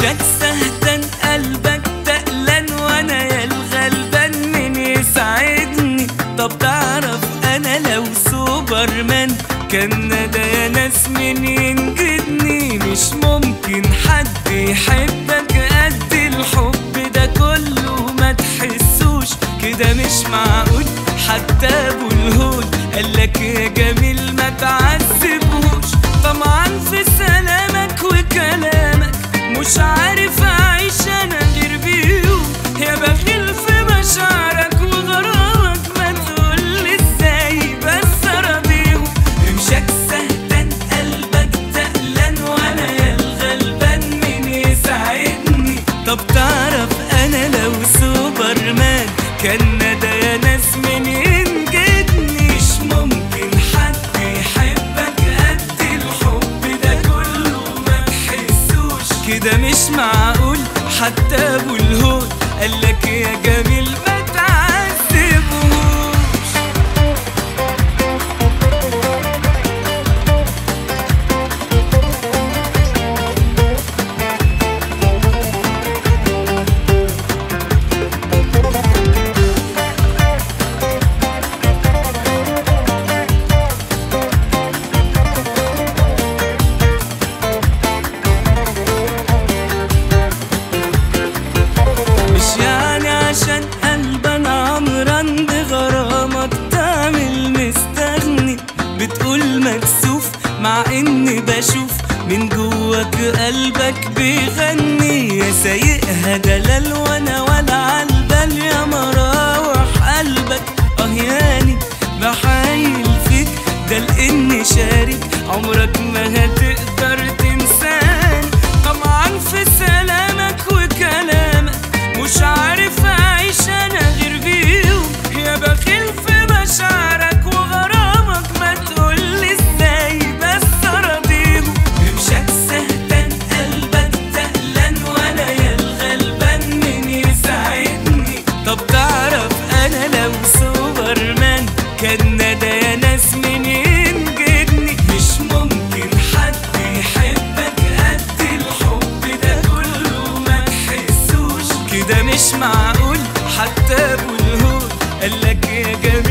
رمشك سهتان قلبك تقلان وانا يا الغلبان من يساعدني طب تعرف انا لو سوبرمان كان ده يا ناس من ينجدني مش ممكن حد يحبك قد الحب ده كله ما تحسوش كده مش معقول حتى ابو الهول قالك يا جميل ما تعذبهوش طمعا في سلامك وكلامك مش عارف اعيش انا غير بيهم يا بخيل في مشاعرك وغرامك ما تقولي ازاي بس ارضيهم رمشك سهتان قلبك تقلان وانا يا الغلبان من يساعدني طب تعرف انا لو سوبرمان كان ده يا ناس من ينجدني مش ممكن حد يحبك قد الحب ده كله ما تحسوش كده مش معقول حتى ابو الهول قالك يا جميل ما تعذبوش مش يعني عشان قلب انا عمران بغرامك تعمل مستغني بتقول مكسوف مع اني بشوف من جواك قلبك بيغني يا سايقها دلال وانا ولا عالبال يا مراوح قلبك اه ياني بحايل فيك ده لاني شارك عمرك ما هتقدر تنساني طمعا في سلامك وكلامك مش عارف اعيش انا غير بيهم يا بخيل في مشاعرك وغرامك ما تقولي ازاي بس ارضيهم رمشك سهتان قلبك تقلان وانا يا الغلبان من يساعدني طب تعرف انا لو سوبرمان كان ده يا ناس من ينجدني مش ممكن حد يحبك قد الحب ده كله ما تحسوش كده مش معقول حتى ابو الهول قالك يا جميل